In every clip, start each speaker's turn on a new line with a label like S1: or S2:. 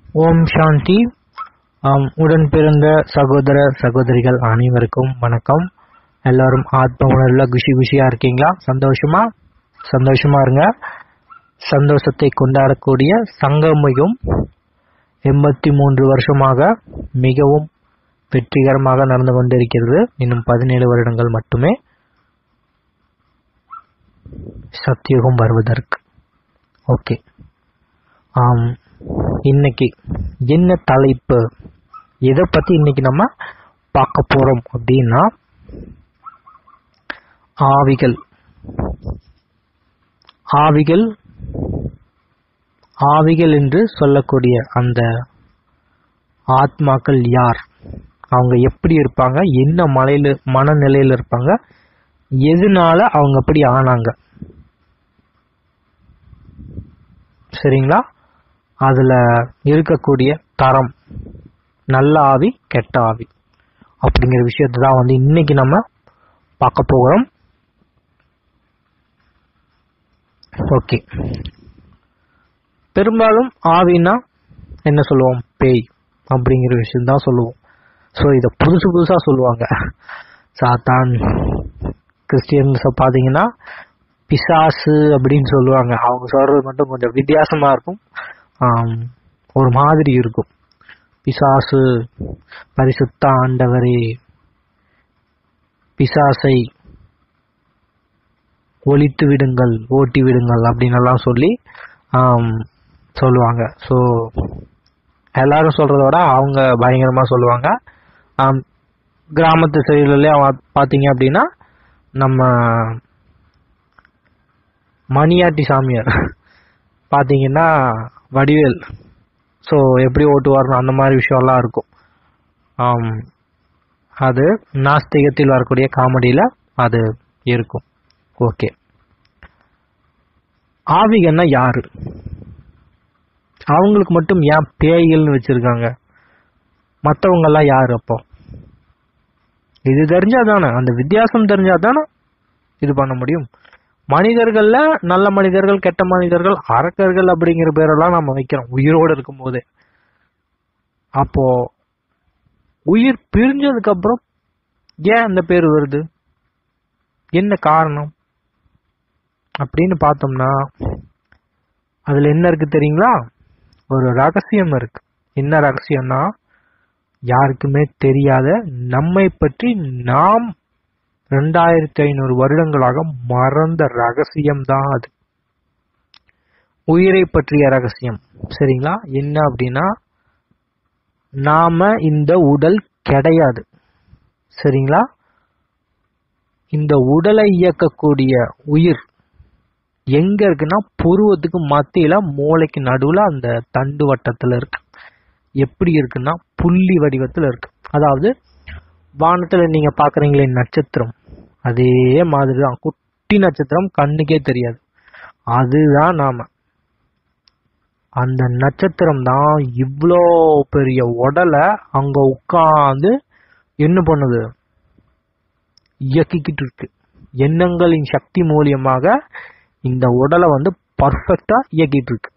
S1: ஓம் சாந்தி ஆம், உடன் பிறந்த சகோதர சகோதரிகள் அனைவருக்கும் வணக்கம் எல்லாரும் ஆத்ம உணர்வுல குஷி குஷியா இருக்கீங்களா சந்தோஷமா சந்தோஷமா இருங்க சந்தோஷத்தை கொண்டாடக்கூடிய சங்கமிகம் எண்பத்தி மூன்று வருஷமாக மிகவும் வெற்றிகரமாக நடந்து கொண்டிருக்கிறது இன்னும் பதினேழு வருடங்கள் மட்டுமே சத்தியுகம் வருவதற்கு ஓகே ஆம் இன்னைக்கு என்ன தலைப்பு எதை பத்தி இன்னைக்கு நம்ம பார்க்க போறோம் அப்படின்னா ஆவிகள் ஆவிகள் ஆவிகள் என்று சொல்லக்கூடிய அந்த ஆத்மாக்கள் யார் அவங்க எப்படி இருப்பாங்க என்ன மலையில மனநிலையில இருப்பாங்க எதனால அவங்க அப்படி ஆனாங்க சரிங்களா அதுல இருக்கக்கூடிய தரம் நல்ல ஆவி கெட்ட ஆவி அப்படிங்கிற விஷயத்தை தான் வந்து இன்னைக்கு நம்ம பார்க்க போகிறோம் ஓகே பெரும்பாலும் ஆவினா என்ன சொல்லுவோம் பேய் அப்படிங்கிற விஷயம் தான் சொல்லுவோம் ஸோ இதை புதுசு புதுசாக சொல்லுவாங்க சாத்தான் கிறிஸ்டியன்ஸை பார்த்தீங்கன்னா பிசாசு அப்படின்னு சொல்லுவாங்க அவங்க சொல்றது மட்டும் கொஞ்சம் வித்தியாசமா இருக்கும் ஆம், ஒரு மாதிரி இருக்கும் பிசாசு பரிசுத்த ஆண்டவரே பிசாசை ஒழித்து விடுங்கள் ஓட்டி விடுங்கள் அப்படின்னு எல்லாம் சொல்லி ஆம், சொல்லுவாங்க ஸோ எல்லாரும் சொல்றத விட அவங்க பயங்கரமா சொல்லுவாங்க ஆம், கிராமத்து சைடுல பார்த்தீங்க அப்படின்னா நம்ம மணியாட்டி சாமியார் பார்த்தீங்கன்னா வடிவேல் ஸோ எப்படி ஓட்டுவார்னு அந்த மாதிரி விஷயம்லாம் இருக்கும் ஆம், அது நாஸ்திகத்தில் வரக்கூடிய காமெடியில் அது இருக்கும் ஓகே ஆவிகன்னா யாரு அவங்களுக்கு மட்டும் ஏன் பேய்கள்னு வச்சிருக்காங்க மற்றவங்க எல்லாம் யாரு அப்போ இது தெரிஞ்சாதானே அந்த வித்தியாசம் தெரிஞ்சாதானே இது பண்ண முடியும் மனிதர்கள்ல நல்ல மனிதர்கள் கெட்ட மனிதர்கள் அரக்கர்கள் அப்படிங்கிற பேரெல்லாம் நம்ம வைக்கிறோம் உயிரோடு இருக்கும்போதே அப்போ உயிர் பிரிஞ்சதுக்கு அப்புறம் ஏன் அந்த பேர் வருது என்ன காரணம் அப்படின்னு பார்த்தோம்னா அதுல என்ன இருக்கு தெரியுங்களா ஒரு ரகசியம் இருக்கு என்ன ரகசியம்னா யாருக்குமே தெரியாத நம்மை பற்றி நாம் ரெண்டாயிரத்தி ஐநூறு வருடங்களாக மறந்த ரகசியம் தான் அது உயிரை பற்றிய ரகசியம் சரிங்களா என்ன அப்படின்னா நாம இந்த உடல் கிடையாது சரிங்களா இந்த உடலை இயக்கக்கூடிய உயிர் எங்க இருக்குன்னா புருவத்துக்கு மத்தியில மூளைக்கு நடுவுல அந்த தண்டு வட்டத்துல இருக்கு எப்படி இருக்குன்னா புள்ளி வடிவத்துல இருக்கு அதாவது வானத்துல நீங்க பாக்குறீங்களே நட்சத்திரம் அதே மாதிரிதான் குட்டி நட்சத்திரம் கண்ணுக்கே தெரியாது அதுதான் நாம அந்த நட்சத்திரம் தான் இவ்வளோ பெரிய உடலை அங்க உட்கார்ந்து என்ன பண்ணுது இயக்கிக்கிட்டு இருக்கு எண்ணங்களின் சக்தி மூலியமாக இந்த உடலை வந்து பர்ஃபெக்டா இயக்கிட்டு இருக்கு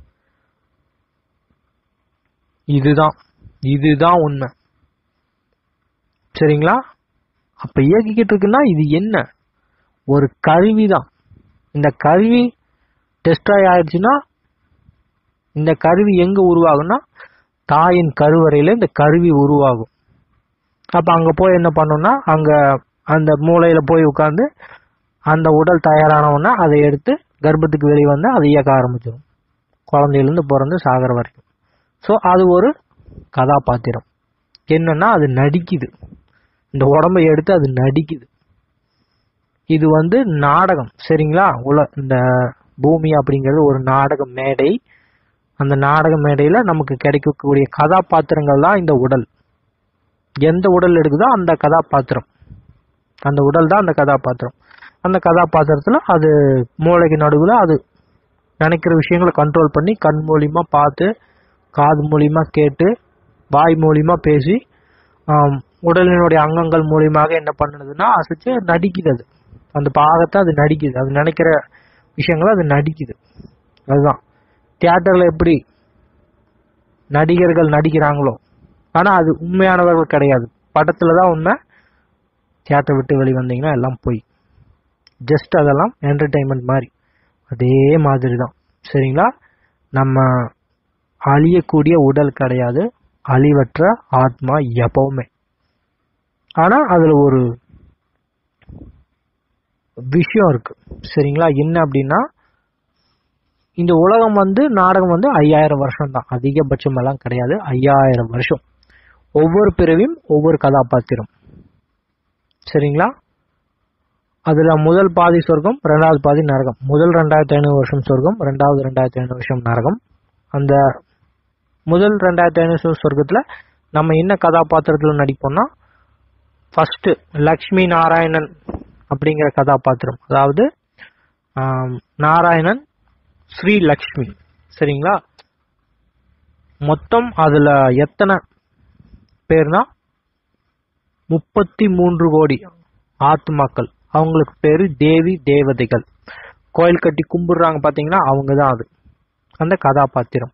S1: இதுதான் இதுதான் உண்மை சரிங்களா அப்ப இயக்கிக்கிட்டு இருக்குன்னா இது என்ன ஒரு கருவி தான் இந்த கருவி டெஸ்ட்ராய் ஆயிடுச்சுன்னா இந்த கருவி எங்க உருவாகும்னா தாயின் கருவறையில இந்த கருவி உருவாகும் அப்ப அங்க போய் என்ன பண்ணும்னா அங்க அந்த மூளையில போய் உட்கார்ந்து அந்த உடல் தயாரானவுடனே அதை எடுத்து கர்ப்பத்துக்கு வெளியே வந்து அதை இயக்க ஆரம்பிச்சிடும் குழந்தையிலேருந்து பிறந்து சாகர வரைக்கும் ஸோ அது ஒரு கதாபாத்திரம் என்னன்னா அது நடிக்குது இந்த உடம்பை எடுத்து அது நடிக்குது இது வந்து நாடகம் சரிங்களா உல இந்த பூமி அப்படிங்கிறது ஒரு நாடக மேடை அந்த நாடக மேடையில நமக்கு கிடைக்கக்கூடிய கதாபாத்திரங்கள் தான் இந்த உடல் எந்த உடல் எடுக்குதோ அந்த கதாபாத்திரம் அந்த உடல் தான் அந்த கதாபாத்திரம் அந்த கதாபாத்திரத்துல அது மூளைக்கு நடுவுல அது நினைக்கிற விஷயங்களை கண்ட்ரோல் பண்ணி கண் மூலியமா பார்த்து காது மூலியமா கேட்டு வாய் மூலியமா பேசி ஆம், உடலினுடைய அங்கங்கள் மூலியமாக என்ன பண்ணுதுன்னா அசைச்சு நடிக்குது அது அந்த பாகத்தை அது நடிக்குது அது நினைக்கிற விஷயங்களை அது நடிக்குது அதுதான் தியேட்டர்ல எப்படி நடிகர்கள் நடிக்கிறாங்களோ ஆனா அது உண்மையானவர்கள் கிடையாது படத்துல தான் உண்மை தியேட்டர் விட்டு வெளிவந்தீங்கன்னா எல்லாம் போய் ஜஸ்ட் அதெல்லாம் என்டர்டைன்மெண்ட் மாதிரி அதே மாதிரி தான் சரிங்களா நம்ம அழியக்கூடிய உடல் கிடையாது அழிவற்ற ஆத்மா எப்பவுமே ஆனா அதுல ஒரு விஷயம் இருக்கு சரிங்களா என்ன அப்படின்னா இந்த உலகம் வந்து நாடகம் வந்து ஐயாயிரம் வருஷம் தான் அதிகபட்சம் எல்லாம் கிடையாது ஐயாயிரம் வருஷம் ஒவ்வொரு பிறவியும் ஒவ்வொரு கதாபாத்திரம் சரிங்களா அதுல முதல் பாதி சொர்க்கம் ரெண்டாவது பாதி நரகம் முதல் ரெண்டாயிரத்தி ஐநூறு வருஷம் சொர்க்கம் ரெண்டாவது ரெண்டாயிரத்தி ஐநூறு வருஷம் நரகம் அந்த முதல் ரெண்டாயிரத்தி ஐநூறு வருஷம் சொர்க்கத்துல நம்ம என்ன கதாபாத்திரத்துல நடிப்போம்னா ஃபர்ஸ்ட் லக்ஷ்மி நாராயணன் அப்படிங்கிற கதாபாத்திரம் அதாவது ஆம், நாராயணன் ஸ்ரீ லக்ஷ்மி சரிங்களா மொத்தம் அதுல எத்தனை பேர்னா முப்பத்தி மூன்று கோடி ஆத்மாக்கள் அவங்களுக்கு பேரு தேவி தேவதைகள் கோயில் கட்டி கும்பிடுறாங்க பாத்தீங்கன்னா அவங்க தான் அது அந்த கதாபாத்திரம்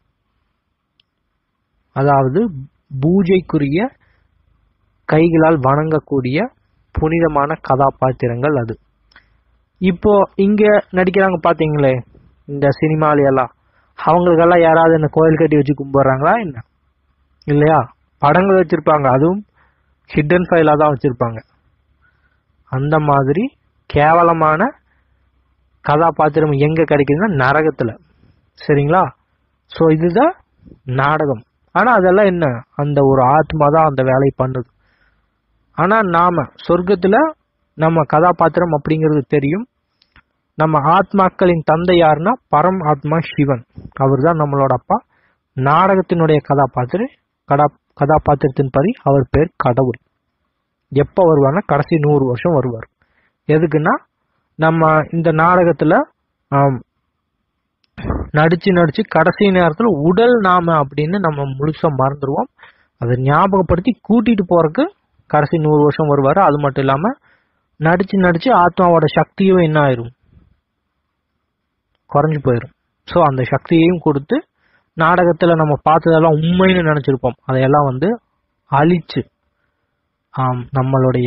S1: அதாவது பூஜைக்குரிய கைகளால் வணங்கக்கூடிய புனிதமான கதாபாத்திரங்கள் அது இப்போ இங்க நடிக்கிறாங்க பாத்தீங்களே இந்த சினிமால எல்லாம் அவங்களுக்கெல்லாம் யாராவது என்ன கோயில் கட்டி வச்சு கும்பிடுறாங்களா என்ன இல்லையா படங்கள் வச்சிருப்பாங்க அதுவும் ஹிடன் ஃபைலா தான் வச்சிருப்பாங்க அந்த மாதிரி கேவலமான கதாபாத்திரம் எங்க கிடைக்குதுன்னா நரகத்துல சரிங்களா சோ இதுதான் நாடகம் ஆனா அதெல்லாம் என்ன அந்த ஒரு ஆத்மா தான் அந்த வேலையை பண்ணுது ஆனா நாம சொர்க்கத்துல நம்ம கதாபாத்திரம் அப்படிங்கிறது தெரியும் நம்ம ஆத்மாக்களின் தந்தை யாருன்னா பரம் ஆத்மா சிவன் அவர் தான் நம்மளோட அப்பா நாடகத்தினுடைய கதாபாத்திரம் கடா கதாபாத்திரத்தின் படி அவர் பேர் கடவுள் எப்போ வருவார்னா கடைசி நூறு வருஷம் வருவார் எதுக்குன்னா நம்ம இந்த நாடகத்துல ஆம், நடிச்சு நடிச்சு கடைசி நேரத்துல உடல் நாம அப்படின்னு நம்ம முழுசா மறந்துடுவோம் அதை ஞாபகப்படுத்தி கூட்டிட்டு போறதுக்கு கடைசி நூறு வருஷம் வருவாரு அது மட்டும் இல்லாம நடிச்சு நடிச்சு ஆத்மாவோட சக்தியும் என்ன ஆயிரும் குறைஞ்சு போயிடும் ஸோ அந்த சக்தியையும் கொடுத்து நாடகத்துல நம்ம பார்த்ததெல்லாம் உண்மைன்னு நினைச்சிருப்போம் அதையெல்லாம் வந்து அழிச்சு ஆம், நம்மளுடைய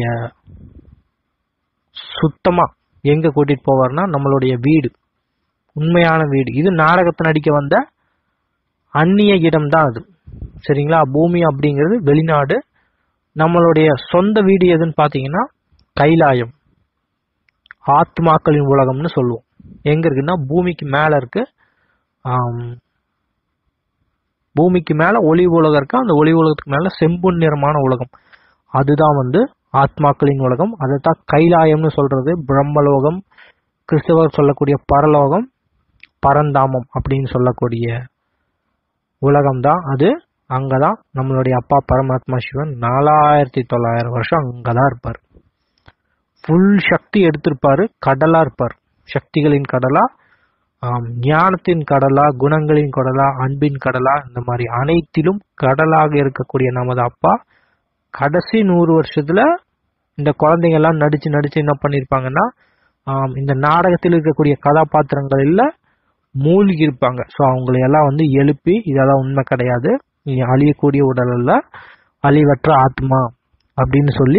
S1: சுத்தமா எங்க கூட்டிட்டு போவார்னா நம்மளுடைய வீடு உண்மையான வீடு இது நாடகத்தை நடிக்க வந்த அந்நிய இடம் தான் அது சரிங்களா பூமி அப்படிங்கிறது வெளிநாடு நம்மளுடைய சொந்த வீடு எதுன்னு பாத்தீங்கன்னா கைலாயம் ஆத்மாக்களின் உலகம்னு சொல்லுவோம் எங்க இருக்குன்னா பூமிக்கு மேல இருக்கு ஆம், பூமிக்கு மேல ஒளி உலகம் இருக்கு அந்த ஒளி உலகத்துக்கு மேல செம்பொன் நிறமான உலகம் அதுதான் வந்து ஆத்மாக்களின் உலகம் அதைத்தான் கைலாயம்னு சொல்றது பிரம்மலோகம் கிறிஸ்தவர் சொல்லக்கூடிய பரலோகம் பரந்தாமம் அப்படின்னு சொல்லக்கூடிய உலகம் தான் அது அங்கதான் நம்மளுடைய அப்பா பரமாத்மா சிவன் நாலாயிரத்தி தொள்ளாயிரம் வருஷம் அங்கதான் இருப்பார் ஃபுல் சக்தி எடுத்திருப்பாரு கடலா இருப்பார் சக்திகளின் கடலா ஆம், ஞானத்தின் கடலா குணங்களின் கடலா அன்பின் கடலா இந்த மாதிரி அனைத்திலும் கடலாக இருக்கக்கூடிய நமது அப்பா கடைசி நூறு வருஷத்துல இந்த குழந்தைங்க எல்லாம் நடிச்சு நடிச்சு என்ன பண்ணிருப்பாங்கன்னா ஆம், இந்த நாடகத்தில் இருக்கக்கூடிய கதாபாத்திரங்கள்ல மூழ்கி இருப்பாங்க ஸோ அவங்களை எல்லாம் வந்து எழுப்பி இதெல்லாம் உண்மை கிடையாது நீ அழியக்கூடிய உடல் அல்ல அழிவற்ற ஆத்மா அப்படின்னு சொல்லி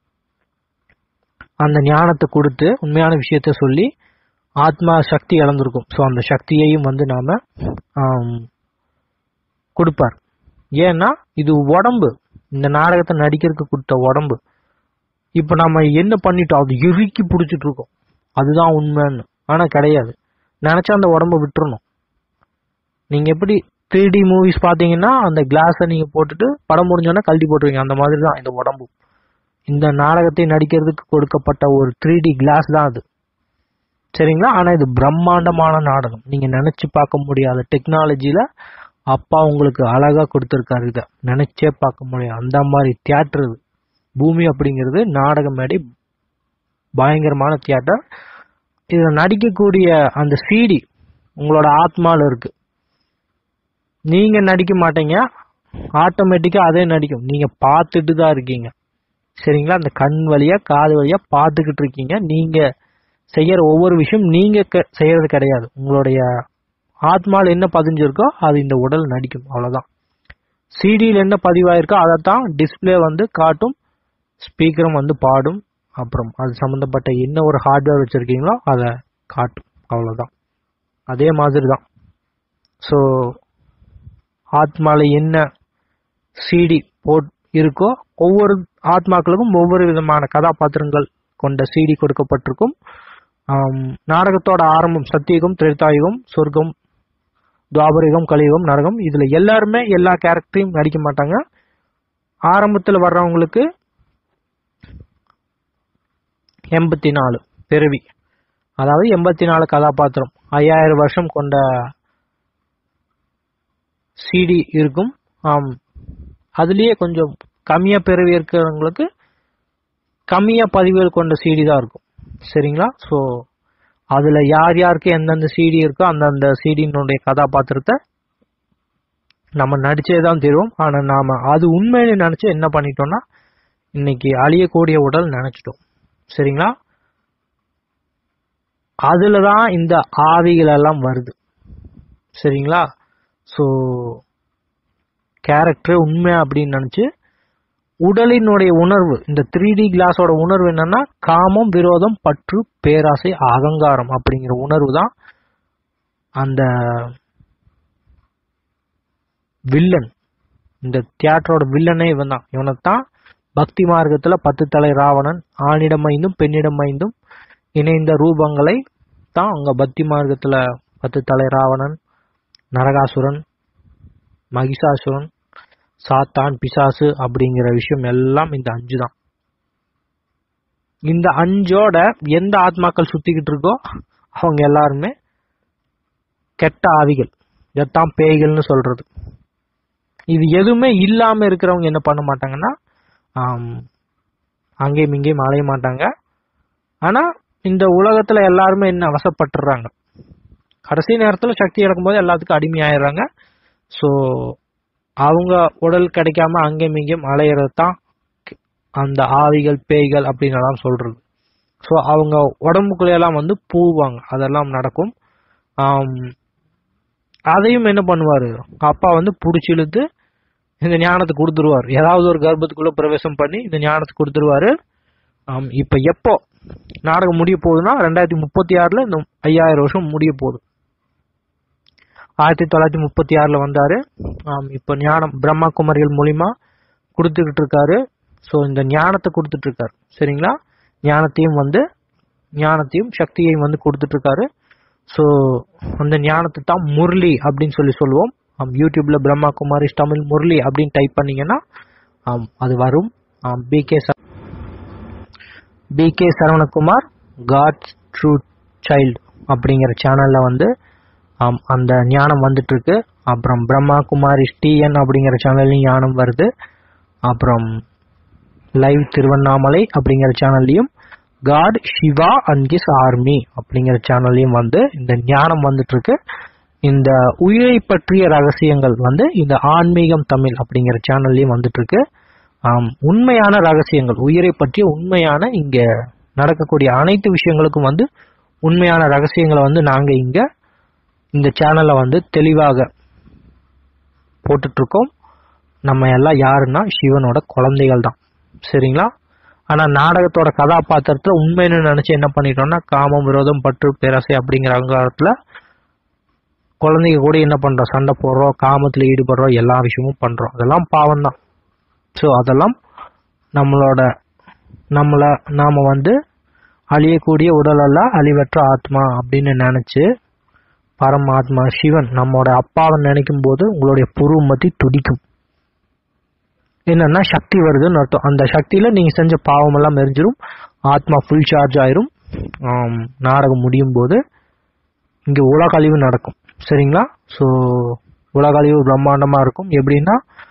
S1: அந்த ஞானத்தை கொடுத்து உண்மையான விஷயத்த சொல்லி ஆத்மா சக்தி இழந்திருக்கும் ஸோ அந்த சக்தியையும் வந்து நாம ஆம், கொடுப்பார் ஏன்னா இது உடம்பு இந்த நாடகத்தை நடிக்கிறதுக்கு கொடுத்த உடம்பு இப்ப நம்ம என்ன பண்ணிட்டோம் அது இறுக்கி பிடிச்சிட்டு இருக்கோம் அதுதான் உண்மைன்னு ஆனா கிடையாது நினைச்சா அந்த உடம்ப விட்டுறணும் நீங்க எப்படி த்ரீ டி மூவிஸ் பாத்தீங்கன்னா அந்த கிளாஸை நீங்க போட்டுட்டு படம் முடிஞ்சோன்னா கழட்டி போட்டுருவீங்க அந்த மாதிரி தான் இந்த உடம்பு இந்த நாடகத்தை நடிக்கிறதுக்கு கொடுக்கப்பட்ட ஒரு த்ரீ டி கிளாஸ் தான் அது சரிங்களா ஆனா இது பிரம்மாண்டமான நாடகம் நீங்க நினைச்சு பார்க்க முடியாத டெக்னாலஜில அப்பா உங்களுக்கு அழகா கொடுத்துருக்காரு இத நினைச்சே பார்க்க முடியாது அந்த மாதிரி தியேட்டர் இது பூமி அப்படிங்கிறது நாடக மேடை பயங்கரமான தியேட்டர் இதுல நடிக்கக்கூடிய அந்த சிடி உங்களோட ஆத்மால இருக்கு நீங்க நடிக்க மாட்டீங்க ஆட்டோமேட்டிக்கா அதே நடிக்கும் நீங்க பார்த்துட்டு தான் இருக்கீங்க சரிங்களா அந்த கண் வழியா காது வழியா பார்த்துக்கிட்டு இருக்கீங்க நீங்க செய்யற ஒவ்வொரு விஷயம் நீங்க க- செய்யறது கிடையாது உங்களுடைய ஆத்மால என்ன பதிஞ்சிருக்கோ அது இந்த உடல் நடிக்கும் அவ்வளவுதான் சிடியில் என்ன பதிவாயிருக்கோ அதை தான் டிஸ்பிளே வந்து காட்டும் ஸ்பீக்கரும் வந்து பாடும் அப்புறம் அது சம்மந்தப்பட்ட என்ன ஒரு ஹார்ட்வேர் வச்சுருக்கீங்களோ அதை காட்டும் அவ்வளோதான் அதே மாதிரி தான் ஸோ ஆத்மாவில் என்ன சிடி போட் இருக்கோ ஒவ்வொரு ஆத்மாக்களுக்கும் ஒவ்வொரு விதமான கதாபாத்திரங்கள் கொண்ட சிடி கொடுக்கப்பட்டிருக்கும் நாடகத்தோட ஆரம்பம் சத்தியுகம் திரேதாயுகம் சொர்க்கம் துவாபரிகம் கலியுகம் நரகம் இதுல எல்லாருமே எல்லா கேரக்டரையும் நடிக்க மாட்டாங்க ஆரம்பத்தில் வர்றவங்களுக்கு எண்பத்தி நாலு பிறவி அதாவது எண்பத்தி நாலு கதாபாத்திரம் ஐயாயிரம் வருஷம் கொண்ட சிடி இருக்கும் அதுலேயே கொஞ்சம் கம்மியாக பிறவி இருக்கிறவங்களுக்கு கம்மியாக பதிவுகள் கொண்ட சிடி தான் இருக்கும் சரிங்களா ஸோ அதில் யார் யாருக்கு எந்தெந்த சிடி இருக்கோ அந்தந்த சிடியினுடைய கதாபாத்திரத்தை நம்ம நடிச்சே தான் தருவோம் ஆனால் நாம் அது உண்மையிலே நினச்சி என்ன பண்ணிட்டோம்னா இன்னைக்கு அழியக்கூடிய உடல் நினச்சிட்டோம் சரிங்களா அதில் தான் இந்த ஆவிகள் எல்லாம் வருது சரிங்களா ஸோ கேரக்டர் உண்மை அப்படின்னு நினச்சி உடலினுடைய உணர்வு இந்த த்ரீ டி கிளாஸோட உணர்வு என்னன்னா காமம் விரோதம் பற்று பேராசை அகங்காரம் அப்படிங்கிற உணர்வு தான் அந்த வில்லன் இந்த தியேட்டரோட வில்லனே இவன் தான் இவனைத்தான் பக்தி மார்க்கத்துல பத்து தலை ராவணன் ஆணிடம் ஐந்தும் பெண்ணிடம் ஐந்தும் இணைந்த ரூபங்களை தான் அங்க பக்தி மார்க்கத்துல பத்து தலை ராவணன் நரகாசுரன் மகிஷாசுரன் சாத்தான் பிசாசு அப்படிங்கிற விஷயம் எல்லாம் இந்த அஞ்சு தான் இந்த அஞ்சோட எந்த ஆத்மாக்கள் சுத்திக்கிட்டு இருக்கோ அவங்க எல்லாருமே கெட்ட ஆவிகள் இதைத்தான் பேய்கள்னு சொல்றது இது எதுவுமே இல்லாம இருக்கிறவங்க என்ன பண்ண மாட்டாங்கன்னா அங்கேயும் இங்கேயும் அலைய மாட்டாங்க ஆனா இந்த உலகத்துல எல்லாருமே என்ன வசப்பட்டுறாங்க கடைசி நேரத்துல சக்தி இழக்கும்போது எல்லாத்துக்கும் அடிமையாயிடுறாங்க ஸோ அவங்க உடல் கிடைக்காம அங்கேயும் இங்கேயும் அலையிறது தான் அந்த ஆவிகள் பேய்கள் அப்படின்னு எல்லாம் சொல்றது ஸோ அவங்க உடம்புக்குள்ளையெல்லாம் வந்து பூவாங்க அதெல்லாம் நடக்கும் அதையும் என்ன பண்ணுவாரு அப்பா வந்து பிடிச்சி இழுத்து இந்த ஞானத்தை கொடுத்துருவார் ஏதாவது ஒரு கர்ப்பத்துக்குள்ள பிரவேசம் பண்ணி இந்த ஞானத்தை கொடுத்துருவாரு இப்ப எப்போ நாடகம் முடிய போகுதுன்னா ரெண்டாயிரத்தி முப்பத்தி ஆறுல இந்த ஐயாயிரம் வருஷம் முடிய போகுது ஆயிரத்தி தொள்ளாயிரத்தி முப்பத்தி ஆறுல வந்தாரு இப்ப ஞானம் பிரம்மா குமாரிகள் மூலியமா கொடுத்துக்கிட்டு இருக்காரு ஸோ இந்த ஞானத்தை கொடுத்துட்டு இருக்காரு சரிங்களா ஞானத்தையும் வந்து ஞானத்தையும் சக்தியையும் வந்து கொடுத்துட்டு இருக்காரு ஸோ அந்த ஞானத்தை தான் முரளி அப்படின்னு சொல்லி சொல்லுவோம் யூடியூப்ல பிரம்மா குமாரிஸ் தமிழ் முரளி அப்படின்னு டைப் பண்ணீங்கன்னா அது வரும் P K P K Saravanakumar God's true child அப்படிங்கிற சேனல்ல வந்து அந்த ஞானம் வந்துட்டு இருக்கு அப்புறம் பிரம்மா குமாரி டிஎன் அப்படிங்கிற சேனல்லையும் ஞானம் வருது அப்புறம் லைவ் திருவண்ணாமலை அப்படிங்கிற சேனல்லையும் God Shiva and his army அப்படிங்கிற சேனல்லையும் வந்து இந்த ஞானம் வந்துட்டு இருக்கு இந்த உயிரை பற்றிய ரகசியங்கள் வந்து இந்த ஆன்மீகம் தமிழ் அப்படிங்கிற சேனல்லையும் வந்துட்டு இருக்கு உண்மையான ரகசியங்கள் உயிரை பற்றிய உண்மையான இங்க நடக்கக்கூடிய அனைத்து விஷயங்களுக்கும் வந்து உண்மையான ரகசியங்களை வந்து நாங்க இங்க இந்த சேனல்ல வந்து தெளிவாக போட்டுட்டு இருக்கோம் நம்ம எல்லாம் யாருன்னா சிவனோட குழந்தைகள் தான் சரிங்களா ஆனா நாடகத்தோட கதாபாத்திரத்துல உண்மைன்னு நினைச்சு என்ன பண்ணிட்டோம்னா காமம் விரோதம் பற்று பேராசை அப்படிங்கிற அங்காரத்துல குழந்தைங்க கூட என்ன பண்றோம் சண்டை போடுறோம் காமத்துல ஈடுபடுறோம் எல்லா விஷயமும் பண்றோம் அதெல்லாம் பாவம் தான் ஸோ அதெல்லாம் நம்மளோட நம்மள நாம வந்து அழியக்கூடிய உடல் அல்ல அழிவற்ற ஆத்மா அப்படின்னு நினைச்சு பரமாத்மா சிவன் நம்மளோட அப்பாவை நினைக்கும் போது உங்களுடைய புருவமத்தி துடிக்கும் என்னன்னா சக்தி வருதுன்னு அர்த்தம் அந்த சக்தியில நீங்க செஞ்ச பாவம் எல்லாம் எரிஞ்சிரும் ஆத்மா ஃபுல் சார்ஜ் ஆயிரும் நாடகம் முடியும் போது இங்க உலக அழிவு நடக்கும் சரிங்களா ஸோ உலக அழிவு பிரம்மாண்டமா இருக்கும் எப்படின்னா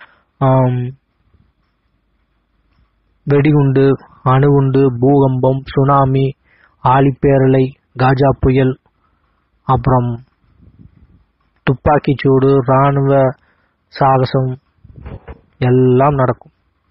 S1: வெடிகுண்டு அணுகுண்டு பூகம்பம் சுனாமி ஆழிப்பேரலை காஜா புயல் அப்புறம் துப்பாக்கி சூடு இராணுவ சாகசம் எல்லாம் நடக்கும்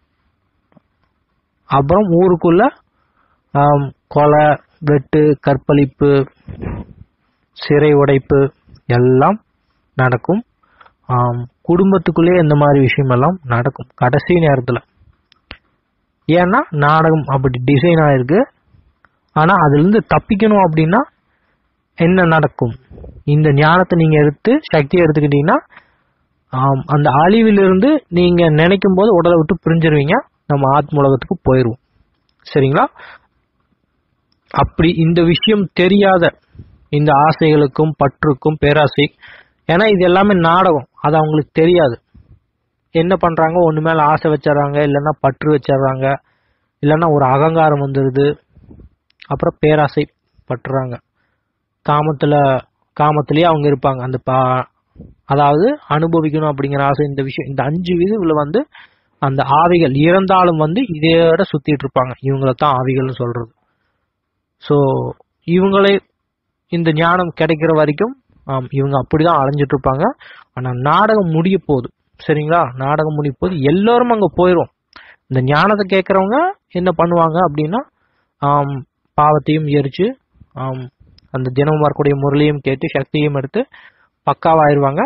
S1: அப்புறம் ஊருக்குள்ள கொலை வெட்டு கற்பழிப்பு சிறை உடைப்பு எல்லாம் நடக்கும் குடும்பத்துக்குள்ளேயே இந்த மாதிரி விஷயம் எல்லாம் நடக்கும் கடைசி நேரத்துல ஏன்னா நாடகம் அப்படி டிசைன் ஆயிருக்கு ஆனா அதுல இருந்து தப்பிக்கணும் அப்படின்னா என்ன நடக்கும் இந்த ஞானத்தை நீங்க எடுத்து சக்தியை எடுத்துக்கிட்டீங்கன்னா ஆம், அந்த அழிவிலிருந்து நீங்க நினைக்கும் போது உடலை விட்டு பிரிஞ்சிருவீங்க நம்ம ஆத்ம உலகத்துக்கு போயிடுவோம் சரிங்களா அப்படி இந்த விஷயம் தெரியாத இந்த ஆசைகளுக்கும் பற்றுக்கும் பேராசை ஏன்னா இது எல்லாமே நாடகம் அது அவங்களுக்கு தெரியாது என்ன பண்றாங்க ஒண்ணு மேல ஆசை வச்சிடறாங்க இல்லைன்னா பற்று வச்சிடறாங்க இல்லைன்னா ஒரு அகங்காரம் வந்துடுது அப்புறம் பேராசை பற்றுறாங்க காமத்துல காமத்திலேயே அவங்க இருப்பாங்க அந்த பா அதாவது அனுபவிக்கணும் அப்படிங்கிற ஆசை இந்த விஷயம் இந்த அஞ்சு விதிவுல வந்து அந்த ஆவிகள் இறந்தாலும் வந்து இதோட சுத்திட்டு இருப்பாங்க இவங்கள தான் ஆவிகள்னு சொல்றது ஸோ இவங்களே இந்த ஞானம் கிடைக்கிற வரைக்கும் ஆம், இவங்க அப்படிதான் அலைஞ்சிட்டு இருப்பாங்க ஆனா நாடகம் முடிய போகுது சரிங்களா நாடகம் முடிய போகுது எல்லாரும் அங்க போயிரும் இந்த ஞானத்தை கேட்கறவங்க என்ன பண்ணுவாங்க அப்படின்னா ஆம், பாவத்தையும் எரிச்சு ஆம், அந்த தினமும் வரக்கூடிய முரளியும் கேட்டு சக்தியையும் எடுத்து பக்காவாயிருவாங்க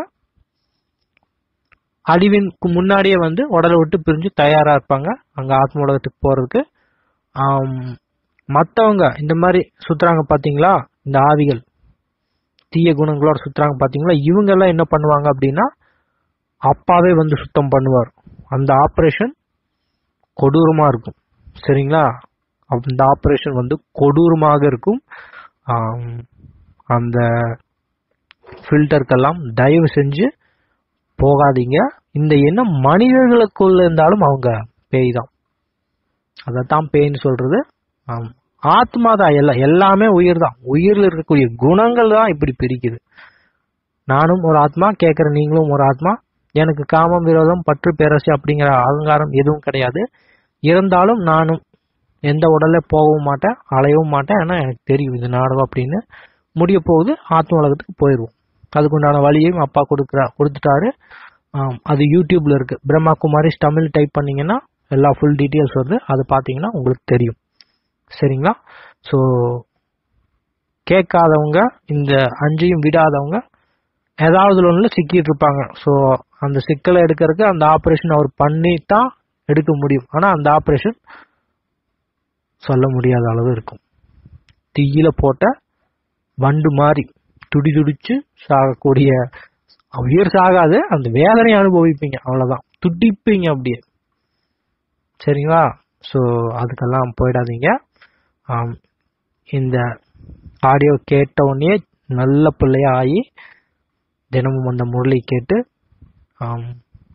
S1: அழிவிற்கு முன்னாடியே வந்து உடலை விட்டு பிரிஞ்சு தயாரா இருப்பாங்க அங்க ஆத்ம உலகத்துக்கு போறதுக்கு ஆம், மத்தவங்க இந்த மாதிரி சுத்துறாங்க பாத்தீங்களா இந்த ஆவிகள் தீய குணங்களோட சுத்துறாங்க பாத்தீங்களா இவங்க எல்லாம் என்ன பண்ணுவாங்க அப்படின்னா அப்பாவே வந்து சுத்தம் பண்ணுவார் அந்த ஆபரேஷன் கொடூரமா இருக்கும் சரிங்களா அந்த ஆபரேஷன் வந்து கொடூரமாக இருக்கும் ஆம், அந்த ஃபில்டருக்கெல்லாம் தயவு செஞ்சு போகாதீங்க இந்த எண்ணம் மனிதர்களுக்குள்ள இருந்தாலும் அவங்க பேய் தான் அதைத்தான் பேய்ன்னு சொல்றது ஆம். ஆத்மா தான் எல்லாம் எல்லாமே உயிர் தான் உயிர்ல இருக்கக்கூடிய குணங்கள் தான் இப்படி பிரிக்குது நானும் ஒரு ஆத்மா கேட்கிற நீங்களும் ஒரு ஆத்மா எனக்கு காமம் விரோதம் பற்று பேரரசு அப்படிங்கிற அகங்காரம் எதுவும் கிடையாது இருந்தாலும் நானும் எந்த உடல்ல போகவும் மாட்டேன் அலையவும் மாட்டேன் ஏன்னா எனக்கு தெரியும் இது நாடகம் அப்படின்னு முடிய போகுது ஆத்ம உலகத்துக்கு போயிடுவோம் அதுக்குண்டான வழியையும் அப்பா கொடுக்குறா கொடுத்துட்டாரு ஆம், அது யூடியூப்ல இருக்கு பிரம்மா குமாரிஸ் தமிழ் டைப் பண்ணீங்கன்னா எல்லா ஃபுல் டீட்டெயில்ஸ் வருது அது பார்த்தீங்கன்னா உங்களுக்கு தெரியும் சரிங்களா ஸோ கேட்காதவங்க இந்த அஞ்சையும் விடாதவங்க ஏதாவது ஒன்றில் சிக்கிட்டு இருப்பாங்க ஸோ அந்த சிக்கலை எடுக்கிறதுக்கு அந்த ஆப்ரேஷன் அவர் பண்ணி தான் எடுக்க முடியும் ஆனால் அந்த ஆப்ரேஷன் சொல்ல முடியாத அளவு இருக்கும் தீயில போட்ட வண்டு மாதிரி துடி துடிச்சு சாகக்கூடிய உயிர் சாகாது அந்த வேதனை அனுபவிப்பீங்க அவ்வளவுதான் துடிப்பீங்க அப்படியே சரிங்களா ஸோ அதுக்கெல்லாம் போயிடாதீங்க ஆம், இந்த ஆடியோ கேட்ட உடனே நல்ல பிள்ளையா ஆகி தினமும் அந்த முரளி கேட்டு ஆம்,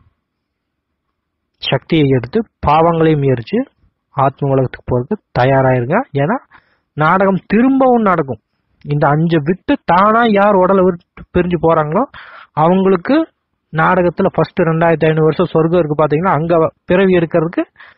S1: சக்தியை எடுத்து பாவங்களையும் எரிச்சு ஆத்ம உலகத்துக்கு போறதுக்கு தயாராயிருங்க ஏன்னா நாடகம் திரும்பவும் நடக்கும் இந்த அஞ்சை விட்டு தானா யார் உடலை விட்டு பிரிஞ்சு போறாங்களோ அவங்களுக்கு நாடகத்துல ஃபர்ஸ்ட் ரெண்டாயிரத்தி ஐநூறு வருஷம் சொர்க்கம் இருக்கு பாத்தீங்கன்னா அங்க பிறவி எடுக்கிறதுக்கு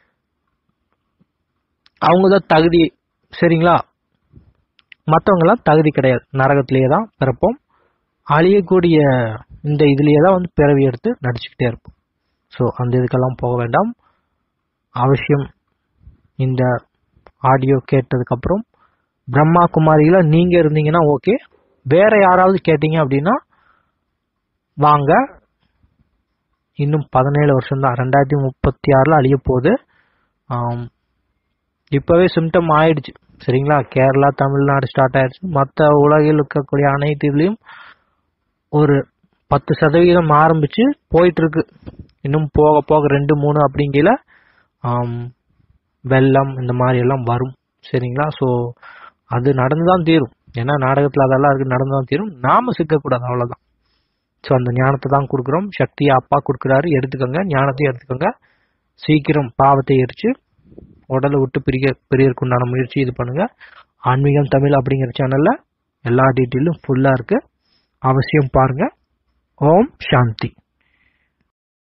S1: அவங்க தான் தகுதி சரிங்களா மற்றவங்க எல்லாம் தகுதி கிடையாது நரகத்திலேயே தான் பிறப்போம் அழியக்கூடிய இந்த இதுலயே தான் வந்து பிறவி எடுத்து நடிச்சுக்கிட்டே இருப்போம் ஸோ அந்த இதுக்கெல்லாம் போக வேண்டாம் அவசியம் இந்த ஆடியோ கேட்டதுக்கு அப்புறம் பிரம்மா குமாரியில நீங்க இருந்தீங்கன்னா ஓகே வேற யாராவது கேட்டீங்க அப்படின்னா வாங்க இன்னும் பதினேழு வருஷம் தான் ரெண்டாயிரத்தி முப்பத்தி ஆறுல அழிய போகுது ஆம், இப்பவே சிம்டம் ஆயிடுச்சு சரிங்களா கேரளா தமிழ்நாடு ஸ்டார்ட் ஆயிடுச்சு மற்ற உலகில் இருக்கக்கூடிய அனைத்து இதுலயும் ஒரு பத்து சதவீதம் ஆரம்பிச்சு போயிட்டு இருக்கு இன்னும் போக போக ரெண்டு மூணு அப்படிங்கல ஆம், வெள்ளம் இந்த மாதிரி எல்லாம் வரும் சரிங்களா ஸோ அது நடந்துதான் தீரும் ஏன்னா நாடகத்துல அதெல்லாம் இருக்கு நடந்துதான் தீரும் நாம சிக்கக்கூடாது அவ்வளவுதான் ஸோ அந்த ஞானத்தை தான் கொடுக்குறோம் சக்தியை அப்பா கொடுக்குறாரு எடுத்துக்கோங்க ஞானத்தையும் எடுத்துக்கோங்க சீக்கிரம் பாவத்தை எரிச்சு உடலை விட்டு பிரிய பிரியறதுக்கு உண்டான முயற்சி இது பண்ணுங்க ஆன்மீகம் தமிழ் அப்படிங்கிற சேனல்ல எல்லா டீட்டெயிலும் ஃபுல்லா இருக்கு அவசியம் பாருங்க ஓம் சாந்தி